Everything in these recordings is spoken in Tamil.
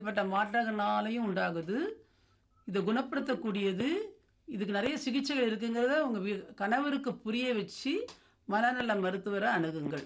பட்ட மாற்றங்களாலையும் உண்டாகுது இதை குணப்படுத்தக்கூடியது இதுக்கு நிறைய சிகிச்சைகள் இருக்குங்கிறத உங்கள் வீ கணவருக்கு புரிய வச்சு மனநல மருத்துவரை அணுகுங்கள்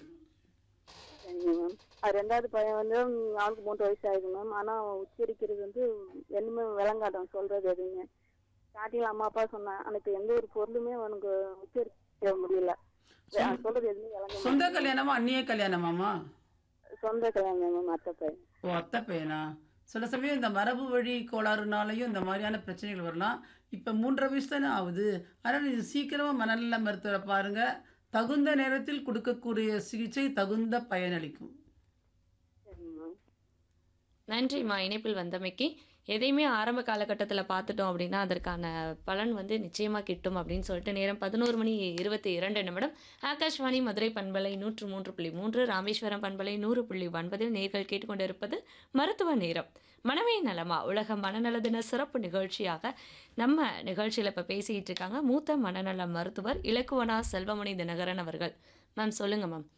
சரிங்க மேம் அது ரெண்டாவது பையன் வந்து ம், அவனுக்கு மூன்று வயசு ஆகுது மேம் ஆனால் அவன் உச்சரிக்கிறது வந்து என்னமே விளங்காட்டான் சொல்றது எதுவுமே ஸ்டார்டிங்ல அம்மா அப்பா சொன்னான் எனக்கு எந்த ஒரு பொருளுமே அவனுக்கு உச்சரிக்க முடியல அவன் சொல்றது எதுவுமே விளங்க சொந்த கல்யாணமா அந்நிய கல்யாணமாமா சொந்த கல்யாணம் மேம் அத்தை பையன் ஓ அத்தை பையனா சில சமயம் இந்த மரபு வழி கோளாறுனாலையும் இந்த மாதிரியான பிரச்சனைகள் வரலாம் இப்போ மூன்றரை வயசு தானே ஆகுது அதனால் இது சீக்கிரமாக மனநல மருத்துவரை பாருங்கள் தகுந்த நேரத்தில் கொடுக்கக்கூடிய சிகிச்சை தகுந்த பயனளிக்கும் சரிங்க மேம் நன்றிம்மா இணைப்பில் வந்தமைக்கு எதையுமே ஆரம்ப காலகட்டத்தில் பார்த்துட்டோம் அப்படின்னா அதற்கான பலன் வந்து நிச்சயமாக கிட்டும் அப்படின்னு சொல்லிட்டு நேரம் பதினோரு மணி இருபத்தி இரண்டு நிமிடம் ஆகாஷ்வாணி மதுரை பண்பலை நூற்று மூன்று புள்ளி மூன்று ராமேஸ்வரம் பண்பலை நூறு புள்ளி ஒன்பதில் நேர்கள் கேட்டுக்கொண்டிருப்பது மருத்துவ நேரம் மனமே நலமா உலக மனநல தின சிறப்பு நிகழ்ச்சியாக நம்ம நிகழ்ச்சியில் இப்போ பேசிகிட்டு இருக்காங்க மூத்த மனநல மருத்துவர் இலக்குவனா செல்வமணி தினகரன் அவர்கள் மேம் சொல்லுங்கள் மேம்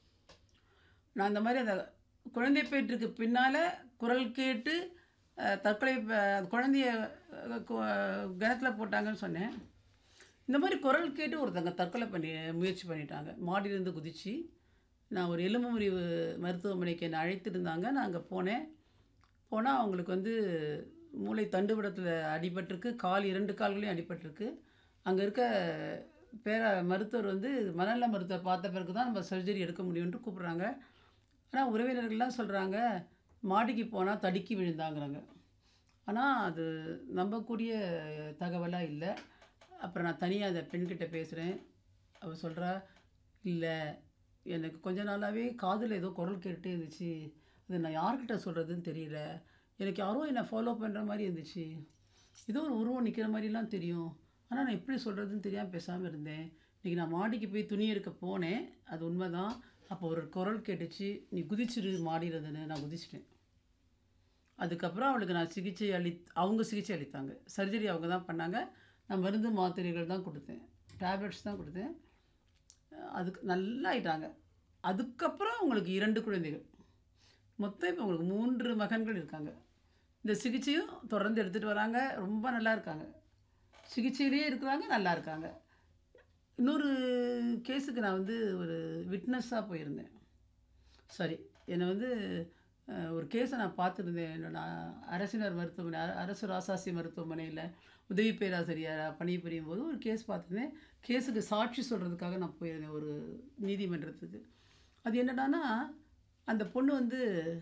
நான் இந்த மாதிரி அந்த குழந்தை பேற்றுக்கு பின்னால் குரல் கேட்டு அஹ், தற்கொலை ப- குழந்தைய அஹ், கு- கிணத்துல போட்டாங்கன்னு சொன்னேன் இந்த மாதிரி குரல் கேட்டு ஒருத்தங்க தற்கொலை பண்ணி முயற்சி பண்ணிட்டாங்க மாடியிலேருந்து குதிச்சு நான் ஒரு எலும்பு முறிவு மருத்துவமனைக்கு என்னை அழைத்திருந்தாங்க நான் அங்கே போனேன் போனால் அவங்களுக்கு வந்து மூளை தண்டுவடத்தில் அடிபட்டிருக்கு கால் இரண்டு கால்களையும் அடிபட்டிருக்கு அங்கே இருக்க பேர மருத்துவர் வந்து மனநல மருத்துவர் பார்த்த பிறகு தான் நம்ம சர்ஜரி எடுக்க முடியும்னு கூப்பிட்றாங்க ஆனால் உறவினர்கள்லாம் சொல்கிறாங்க மாடிக்கு போனால் தடுக்கி விழுந்தாங்கிறாங்க ஆனால் அது நம்பக்கூடிய தகவலாக இல்லை அப்புறம் நான் தனியாக அந்த பெண்கிட்ட பேசுகிறேன் அவள் சொல்கிறா இல்லை எனக்கு கொஞ்ச நாளாகவே காதில் ஏதோ குரல் கேட்டுட்டே இருந்துச்சு அது நான் யார்கிட்ட சொல்கிறதுன்னு தெரியல எனக்கு யாரோ என்னை ஃபாலோ பண்ணுற மாதிரி இருந்துச்சு ஏதோ ஒரு உருவம் நிற்கிற மாதிரிலாம் தெரியும் ஆனால் நான் எப்படி சொல்கிறதுன்னு தெரியாமல் பேசாமல் இருந்தேன் இன்றைக்கி நான் மாடிக்கு போய் துணி எடுக்க போனேன் அது உண்மைதான் அப்போ ஒரு குரல் கேட்டுச்சு நீ குதிச்சிரு மாடிறதுன்னு நான் குதிச்சிட்டேன் அதுக்கப்புறம் அவளுக்கு நான் சிகிச்சை அளி அவங்க சிகிச்சை அளித்தாங்க சர்ஜரி அவங்க தான் பண்ணாங்க நான் மருந்து மாத்திரைகள் தான் கொடுத்தேன் டேப்லெட்ஸ் தான் கொடுத்தேன் அஹ் அதுக்கு நல்லா ஆயிட்டாங்க அதுக்கப்புறம் உங்களுக்கு இரண்டு குழந்தைகள் மொத்தம் இப்போ உங்களுக்கு மூன்று மகன்கள் இருக்காங்க இந்த சிகிச்சையும் தொடர்ந்து எடுத்துகிட்டு வராங்க ரொம்ப நல்லா இருக்காங்க சிகிச்சையிலேயே இருக்கிறாங்க நல்லா இருக்காங்க இன்னொரு கேஸுக்கு நான் வந்து ஒரு விட்னஸாக போயிருந்தேன் சரி என்னை வந்து அஹ், ஒரு கேஸை நான் பார்த்துருந்தேன் என்னோட அரசினர் மருத்துவமனை அர- அரசு ராசாசி மருத்துவமனையில் உதவி பேராசிரியராக பணிபுரியும் போது ஒரு கேஸ் பார்த்துருந்தேன் கேஸுக்கு சாட்சி சொல்கிறதுக்காக நான் போயிருந்தேன் ஒரு நீதிமன்றத்துக்கு அது என்னடான்னா அந்த பொண்ணு வந்து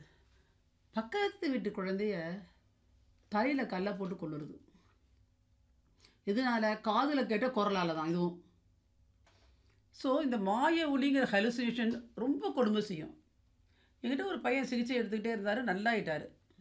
பக்கத்து வீட்டு குழந்தைய தலையில் கல்லை போட்டு கொள்ளுறது இதனால் காதில் கேட்ட குரலால் தான் இதுவும் ஸோ இந்த மாய ஒளிங்கிற ஹலுசினேஷன் ரொம்ப கொடுமை செய்யும் என்கிட்ட ஒரு பையன் சிகிச்சை எடுத்துக்கிட்டே இருந்தார் நல்லாயிட்டார்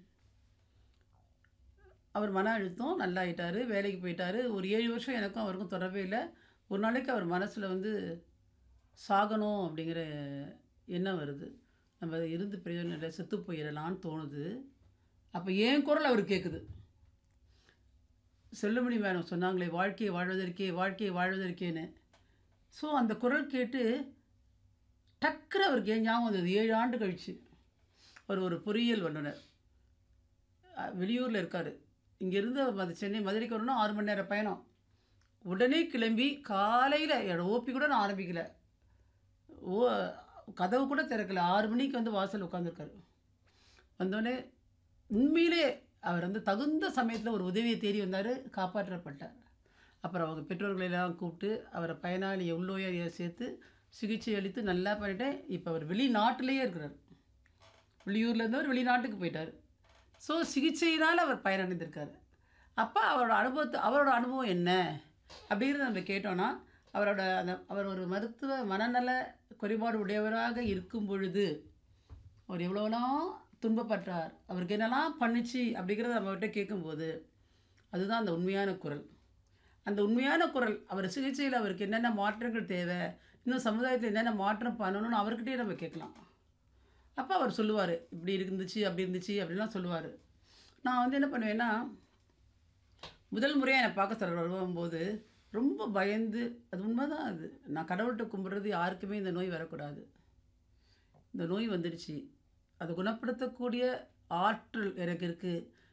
அவர் மன அழுத்தம் நல்லாயிட்டார் வேலைக்கு போயிட்டார் ஒரு ஏழு வருஷம் எனக்கும் அவருக்கும் தொடர்பே இல்லை ஒரு நாளைக்கு அவர் மனசில் வந்து சாகணும் அப்படிங்கிற எண்ணம் வருது நம்ம இருந்து பிரயோஜனம் இல்லை செத்து போயிடலான்னு தோணுது அப்போ என் குரல் அவர் கேட்குது செல்லுமணி மேடம் சொன்னாங்களே வாழ்க்கையை வாழ்வதற்கே வாழ்க்கையை வாழ்வதற்கேன்னு ஸோ அந்த குரல் கேட்டு டக்குன்னு அவருக்கு ஏன் ஞாபகம் வந்தது ஏழு ஆண்டு கழிச்சு அவர் ஒரு பொறியியல் வல்லுனர் வெளியூரில் இருக்கார் இங்கேருந்து அது சென்னை மதுரைக்கு வரணும் ஆறு மணி நேரம் பயணம் உடனே கிளம்பி காலையில் என்னோட ஓபி கூட நான் ஆரம்பிக்கல ஓ கதவு கூட திறக்கல ஆறு மணிக்கு வந்து வாசல் உட்காந்துருக்காரு வந்தோடனே உண்மையிலே அவர் வந்து தகுந்த சமயத்தில் ஒரு உதவியை தேடி வந்தார் காப்பாற்றப்பட்டார் அப்புறம் அவங்க பெற்றோர்களை எல்லாம் கூப்பிட்டு அவரை பயனாளி எவ்வளோ சேர்த்து சிகிச்சை அளித்து நல்லா பண்ணிட்டேன் இப்போ அவர் வெளிநாட்டிலேயே இருக்கிறார் வெளியூரில் இருந்தவர் வெளிநாட்டுக்கு போயிட்டார் ஸோ சிகிச்சையினால் அவர் பயனடைந்திருக்காரு அப்போ அவரோட அனுபவத்தை அவரோட அனுபவம் என்ன அப்படிங்கிறத நம்ம கேட்டோன்னா அவரோட அந்த அவர் ஒரு மருத்துவ மனநல குறைபாடு உடையவராக இருக்கும் பொழுது அவர் எவ்வளோலாம் துன்பப்பட்டார் அவருக்கு என்னெல்லாம் பண்ணுச்சு அப்படிங்கிறத நம்மகிட்ட கேட்கும்போது அதுதான் அந்த உண்மையான குரல் அந்த உண்மையான குரல் அவர் சிகிச்சையில் அவருக்கு என்னென்ன மாற்றங்கள் தேவை இன்னும் சமுதாயத்தில் என்னென்ன மாற்றம் பண்ணணும்னு அவர்கிட்டயே நம்ம கேட்கலாம் அப்போ அவர் சொல்லுவார் இப்படி இருந்துச்சு அப்படி இருந்துச்சு அப்படின்லாம் சொல்லுவார் நான் வந்து என்ன பண்ணுவேன்னா முதல் முறையாக என்னை பார்க்க சார் வரும்போது ரொம்ப பயந்து அது உண்மைதான் அது நான் கடவுள்கிட்ட கும்பிட்றது யாருக்குமே இந்த நோய் வரக்கூடாது இந்த நோய் வந்துடுச்சு அதை குணப்படுத்தக்கூடிய ஆற்றல் எனக்கு இருக்குது